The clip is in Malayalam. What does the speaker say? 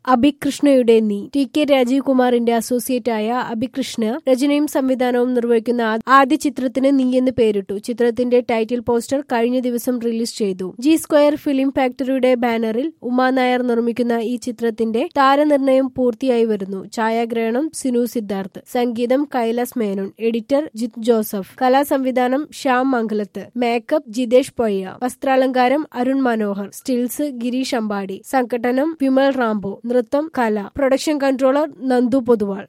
അഭികൃഷ്ണയുടെ നീ ടി കെ രാജീവ് കുമാറിന്റെ അസോസിയേറ്റ് ആയ അഭികൃഷ്ണ രചനയും സംവിധാനവും നിർവഹിക്കുന്ന ആ- ആദ്യ ചിത്രത്തിന് നീ എന്ന് പേരിട്ടു ചിത്രത്തിന്റെ ടൈറ്റിൽ പോസ്റ്റർ കഴിഞ്ഞ ദിവസം റിലീസ് ചെയ്തു ജി സ്ക്വയർ ഫിലിം ഫാക്ടറിയുടെ ബാനറിൽ ഉമാ നായർ നിർമ്മിക്കുന്ന ഈ ചിത്രത്തിന്റെ താരനിർണയം പൂർത്തിയായി വരുന്നു ഛായാഗ്രഹണം സിനു സിദ്ധാർത്ഥ് സംഗീതം കൈലാസ് മേനോൻ എഡിറ്റർ ജിത് ജോസഫ് കലാസംവിധാനം ശ്യാം മംഗലത്ത് മേക്കപ്പ് ജിതേഷ് പൊയ്യ വസ്ത്രാലങ്കാരം അരുൺ മനോഹർ സ്റ്റിൽസ് ഗിരീഷ് അമ്പാടി സംഘടനം വിമൽ റാംബോ നൃത്തം കല പ്രൊഡക്ഷൻ കൺട്രോളർ നന്ദു പൊതുവാൾ